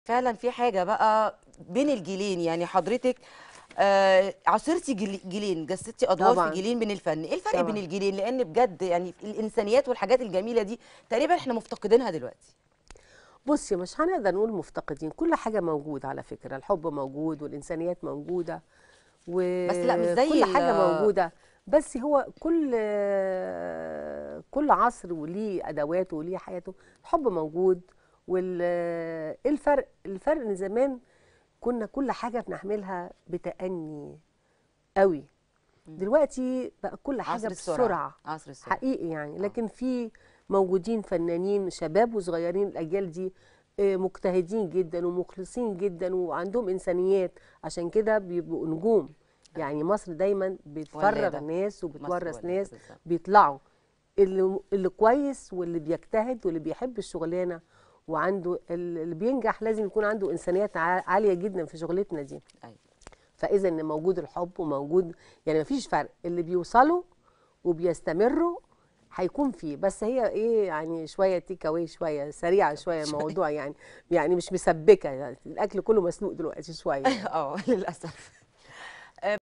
فعلا في حاجه بقى بين الجيلين يعني حضرتك آه عاصرتي جيل- جيلين جسدتي ادوار طبعاً. في جيلين من الفن ايه الفرق طبعاً. بين الجيلين لان بجد يعني الانسانيات والحاجات الجميله دي تقريبا احنا مفتقدينها دلوقتي بصي مش هنقدر نقول مفتقدين كل حاجة موجودة على فكرة الحب موجود والإنسانيات موجودة و بس لا، مش زي كل حاجة ال- موجودة بس هو كل كل عصر وليه أدواته وليه حياته الحب موجود وال إيه الفرق الفرق إن زمان كنا كل حاجة بنعملها بتأني قوي دلوقتي بقى كل حاجة عصر السرعه بسرعة عصر السرعه حقيقي يعني لكن في موجودين فنانين شباب وصغيرين الاجيال دي آه، مجتهدين جدا ومخلصين جدا وعندهم انسانيات عشان كده بيبقوا نجوم يعني مصر دايما بتفرغ ولادة. ناس مصر وبتورث ولادة ناس بالظبط. بيطلعوا اللي اللي كويس واللي بيجتهد واللي بيحب الشغلانه وعنده اللي بينجح لازم يكون عنده انسانيات عا- عاليه جدا في شغلتنا دي أيوة. فاذا ان موجود الحب وموجود يعني مفيش فرق اللي بيوصلوا وبيستمروا هيكون فيه بس هي ايه يعني شويه تيك اواي شويه سريعه شويه الموضوع يعني يعني مش مسبكه يعني الاكل كله مسلوق دلوقتي شويه اه للاسف